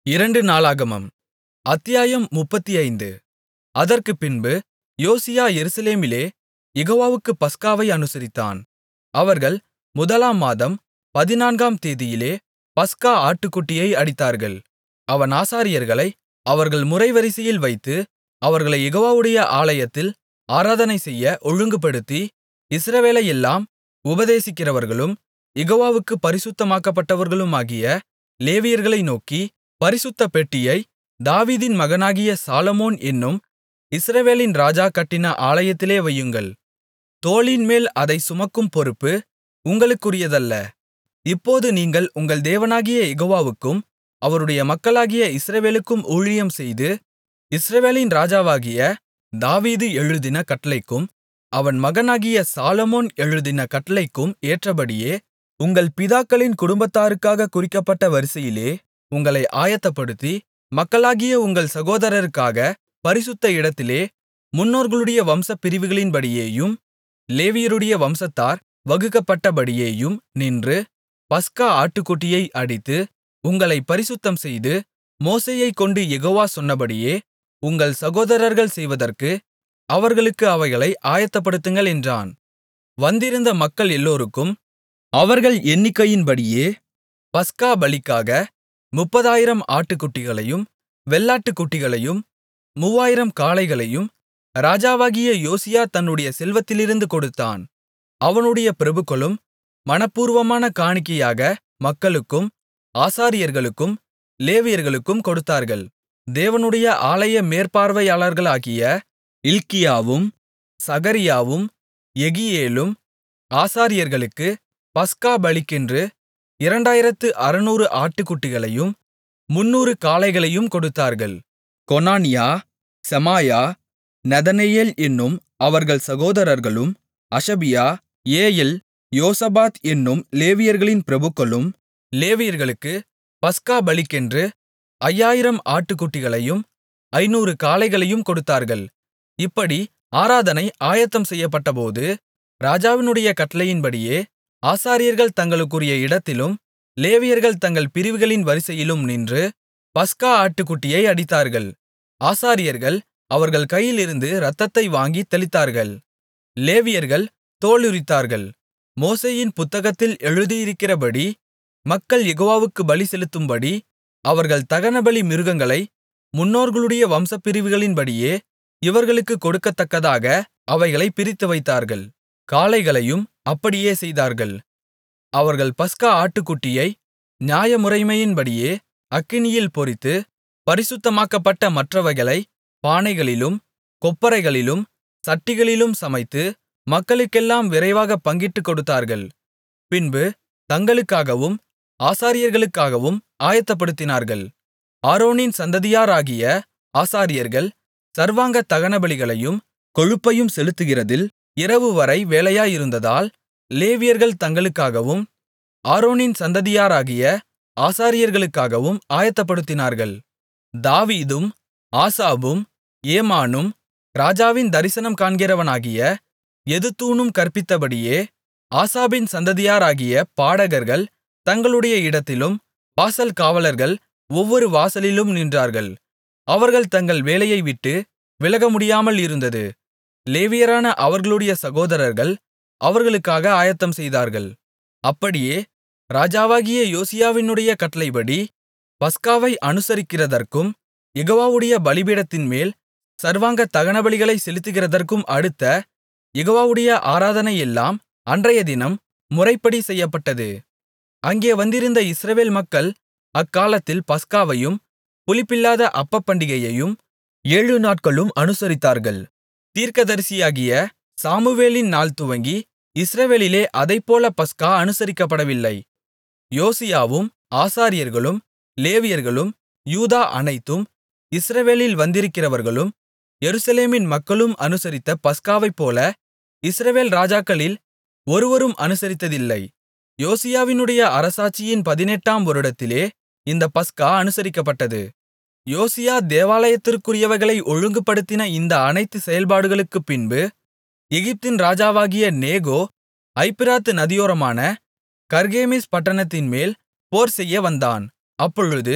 இரண்டு நாளாகமம் அத்தியாயம் முப்பத்தைந்து அதற்குப்பின்பு யோசியா எருசலேமிலே யெகோவாவுக்குப் பஸ்காவை அனுசரித்தான் அவர்கள் முதலாம் மாதம் பதினான்காம் தேதியிலே பஸ்கா ஆட்டுக்குட்டியை அடித்தார்கள் அவன் ஆசாரியர்களை அவர்கள் முறைவரிசையில் வைத்து அவர்களைக் யெகோவாவுடைய ஆலயத்தில் ஆராதனைசெய்ய ஒழுங்குபடுத்தி இஸ்ரவேலையெல்லாம் உபதேசிக்கிறவர்களும் யெகோவாவுக்குப் பரிசுத்தமாக்கப்பட்டவர்களுமாகிய லேவியர்களை நோக்கி பரிசுத்தப் பெட்டியை தாவீதின் மகனாகிய சாலொமோன் என்னும் இஸ்ரவேலின் ராஜா கட்டின ஆலயத்திலே வையுங்கள் தோளின்மேல் அதைச் சுமக்கும் பொறுப்பு உங்களுக்குரியதல்ல இப்போது நீங்கள் உங்கள் தேவனாகிய யெகோவாவுக்கும் அவருடைய மக்களாகிய இஸ்ரவேலுக்கும் ஊழியம்செய்து இஸ்ரவேலின் ராஜாவாகிய தாவீது எழுதின கட்டளைக்கும் அவன் மகனாகிய சாலொமோன் எழுதின கட்டளைக்கும் ஏற்றபடியே உங்கள் பிதாக்களின் குடும்பத்தாருக்காகக் குறிக்கப்பட்ட வரிசையிலே உங்களை ஆயத்தப்படுத்தி மக்களாகிய உங்கள் சகோதரருக்காகப் பரிசுத்த இடத்திலே முன்னோர்களுடைய வம்சப்பிரிவுகளின்படியேயும் லேவியருடைய வம்சத்தார் வகுக்கப்பட்டபடியேயும் நின்று பஸ்கா ஆட்டுக்குட்டியை அடித்து உங்களைப் பரிசுத்தம்செய்து மோசேயைக்கொண்டு யெகோவா சொன்னபடியே உங்கள் சகோதரர்கள் செய்வதற்கு அவர்களுக்கு அவைகளை ஆயத்தப்படுத்துங்கள் என்றான் வந்திருந்த மக்கள் எல்லோருக்கும் அவர்கள் எண்ணிக்கையின்படியே பஸ்கா பலிக்காக முப்பதாயிரம் ஆட்டுக்குட்டிகளையும் வெள்ளாட்டுக்குட்டிகளையும் மூவாயிரம் காளைகளையும் ராஜாவாகிய யோசியா தன்னுடைய செல்வத்திலிருந்து கொடுத்தான் அவனுடைய பிரபுக்களும் மனப்பூர்வமான காணிக்கையாக மக்களுக்கும் ஆசாரியர்களுக்கும் லேவியர்களுக்கும் கொடுத்தார்கள் தேவனுடைய ஆலய மேற்பார்வையாளர்களாகிய இல்க்கியாவும் சகரியாவும் யெகியேலும் ஆசாரியர்களுக்கு பஸ்கா பலிக்கென்று இரண்டாயிரத்து அறுநூறு ஆட்டுக்குட்டிகளையும் முந்நூறு காளைகளையும் கொடுத்தார்கள் கொனானியா செமாயா நெதனெயேல் என்னும் அவர்கள் சகோதரர்களும் அஷபியா ஏயெல் யோசபாத் என்னும் லேவியர்களின் பிரபுக்களும் லேவியர்களுக்கு பஸ்கா பலிக்கென்று ஐயாயிரம் ஆட்டுக்குட்டிகளையும் ஐநூறு காளைகளையும் கொடுத்தார்கள் இப்படி ஆராதனை ஆயத்தம் செய்யப்பட்டபோது ராஜாவினுடைய கட்டளையின்படியே ஆசாரியர்கள் தங்களுக்குரிய இடத்திலும் லேவியர்கள் தங்கள் பிரிவுகளின் வரிசையிலும் நின்று பஸ்கா ஆட்டுக்குட்டியை அடித்தார்கள் ஆசாரியர்கள் அவர்கள் கையிலிருந்து இரத்தத்தை வாங்கித் தெளித்தார்கள் லேவியர்கள் தோலுரித்தார்கள் மோசேயின் புத்தகத்தில் எழுதியிருக்கிறபடி மக்கள் யெகோவாவுக்கு பலி செலுத்தும்படி அவர்கள் தகனபலி மிருகங்களை முன்னோர்களுடைய வம்சப்பிரிவுகளின்படியே இவர்களுக்குக் கொடுக்கத்தக்கதாக அவைகளைப் பிரித்து வைத்தார்கள் காளைகளையும் அப்படியே செய்தார்கள் அவர்கள் பஸ்கா ஆட்டுக்குட்டியை நியாயமுறைமையின்படியே அக்கினியில் பொரித்து பரிசுத்தமாக்கப்பட்ட மற்றவைகளை பானைகளிலும் கொப்பரைகளிலும் சட்டிகளிலும் சமைத்து மக்களுக்கெல்லாம் விரைவாகப் பங்கிட்டுக் கொடுத்தார்கள் பின்பு தங்களுக்காகவும் ஆசாரியர்களுக்காகவும் ஆயத்தப்படுத்தினார்கள் ஆரோனின் சந்ததியாராகிய ஆசாரியர்கள் சர்வாங்க தகனபலிகளையும் கொழுப்பையும் செலுத்துகிறதில் இரவுவரை வேலையாயிருந்ததால் லேவியர்கள் தங்களுக்காகவும் ஆரோனின் சந்ததியாராகிய ஆசாரியர்களுக்காகவும் ஆயத்தப்படுத்தினார்கள் தாவீதும் ஆசாபும் ஏமானும் ராஜாவின் தரிசனம் காண்கிறவனாகிய எதுத்தூனும் கற்பித்தபடியே ஆசாபின் சந்ததியாராகிய பாடகர்கள் தங்களுடைய இடத்திலும் வாசல் காவலர்கள் ஒவ்வொரு வாசலிலும் நின்றார்கள் அவர்கள் தங்கள் வேலையை விட்டு விலகமுடியாமல் இருந்தது லேவியரான அவர்களுடைய சகோதரர்கள் அவர்களுக்காக ஆயத்தம் செய்தார்கள் அப்படியே ராஜாவாகிய யோசியாவினுடைய கட்டளைப்படி பஸ்காவை அனுசரிக்கிறதற்கும் யெகோவாவுடைய பலிபீடத்தின்மேல் சர்வாங்க தகனபலிகளை செலுத்துகிறதற்கும் அடுத்த யெகோவாவுடைய ஆராதனையெல்லாம் அன்றையதினம் முறைப்படி செய்யப்பட்டது அங்கே வந்திருந்த இஸ்ரவேல் மக்கள் அக்காலத்தில் பஸ்காவையும் புளிப்பில்லாத அப்பப்பண்டிகையையும் ஏழு நாட்களும் அனுசரித்தார்கள் தீர்க்கதரிசியாகிய சாமுவேலின் நாள் துவங்கி இஸ்ரவேலிலே அதைப்போல பஸ்கா அனுசரிக்கப்படவில்லை யோசியாவும் ஆசாரியர்களும் லேவியர்களும் யூதா அனைத்தும் இஸ்ரவேலில் வந்திருக்கிறவர்களும் எருசலேமின் மக்களும் அனுசரித்த பஸ்காவைப்போல இஸ்ரவேல் ராஜாக்களில் ஒருவரும் அனுசரித்ததில்லை யோசியாவினுடைய அரசாட்சியின் பதினெட்டாம் வருடத்திலே இந்த பஸ்கா அனுசரிக்கப்பட்டது யோசியா தேவாலயத்திற்குரியவைகளை ஒழுங்குபடுத்தின இந்த அனைத்து செயல்பாடுகளுக்குப் பின்பு எகிப்தின் ராஜாவாகிய நேகோ ஐப்பிராத்து நதியோரமான கர்கேமிஸ் பட்டணத்தின்மேல் போர்செய்ய வந்தான் அப்பொழுது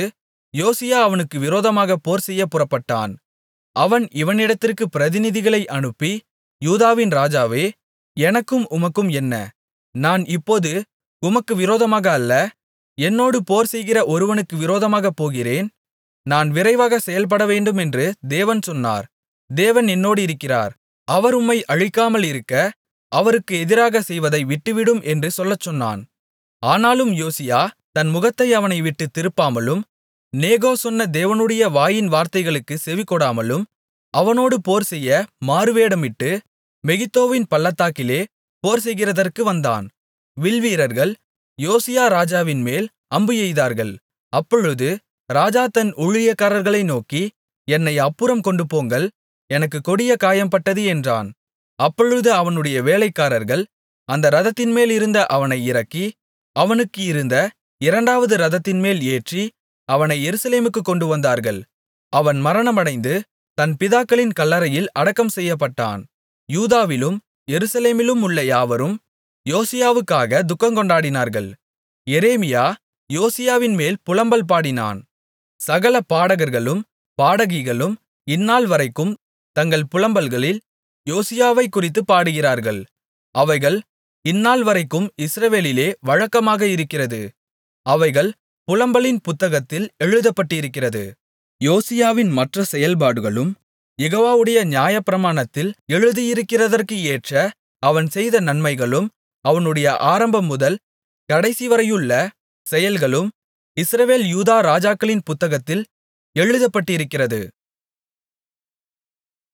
யோசியா அவனுக்கு விரோதமாகப் போர்செய்யப் புறப்பட்டான் அவன் இவனிடத்திற்குப் பிரதிநிதிகளை அனுப்பி யூதாவின் ராஜாவே எனக்கும் உமக்கும் என்ன நான் இப்போது உமக்கு விரோதமாக அல்ல என்னோடு போர்செய்கிற ஒருவனுக்கு விரோதமாகப் போகிறேன் நான் விரைவாகச் செயல்படவேண்டும் என்று தேவன் சொன்னார் தேவன் என்னோடு இருக்கிறார் அவர் உம்மை அழிக்காமல் இருக்க அவருக்கு எதிராகச் செய்வதை விட்டுவிடும் என்று சொல்லச் சொன்னான் ஆனாலும் யோசியா தன் முகத்தை அவனை விட்டுத் திருப்பாமலும் நேகோ சொன்ன தேவனுடைய வாயின் வார்த்தைகளுக்குச் செவிகொடாமலும் அவனோடு போர்செய்ய மாறுவேடமிட்டு மெகித்தோவின் பள்ளத்தாக்கிலே போர்செய்கிறதற்கு வந்தான் வில்வீரர்கள் யோசியா ராஜாவின்மேல் அம்பு எய்தார்கள் அப்பொழுது ராஜா தன் ஊழியக்காரர்களை நோக்கி என்னை அப்புறம் கொண்டுபோங்கள் எனக்குக் கொடிய காயம்பட்டது என்றான் அப்பொழுது அவனுடைய வேலைக்காரர்கள் அந்த இரதத்தின்மேல் இருந்த அவனை இறக்கி அவனுக்கு இருந்த இரண்டாவது இரதத்தின்மேல் ஏற்றி அவனை எருசலேமுக்குக் கொண்டுவந்தார்கள் அவன் மரணமடைந்து தன் பிதாக்களின் கல்லறையில் அடக்கம் செய்யப்பட்டான் யூதாவிலும் எருசலேமிலும் உள்ள யாவரும் யோசியாவுக்காக துக்கங்கொண்டாடினார்கள் எரேமியா யோசியாவின்மேல் புலம்பல் பாடினான் சகல பாடகர்களும் பாடகிகளும் இந்நாள்வரைக்கும் தங்கள் புலம்பல்களில் யோசியாவைக் குறித்துப் பாடுகிறார்கள் அவைகள் இந்நாள்வரைக்கும் இஸ்ரவேலிலே வழக்கமாக இருக்கிறது அவைகள் புலம்பலின் புத்தகத்தில் எழுதப்பட்டிருக்கிறது யோசியாவின் மற்ற செயல்பாடுகளும் யெகோவாவுடைய நியாயப்பிரமாணத்தில் எழுதியிருக்கிறதற்கு ஏற்ற அவன் செய்த நன்மைகளும் அவனுடைய ஆரம்பம் முதல் கடைசிவரையுள்ள செயல்களும் இஸ்ரவேல் யூதா ராஜாக்களின் புத்தகத்தில் எழுதப்பட்டிருக்கிறது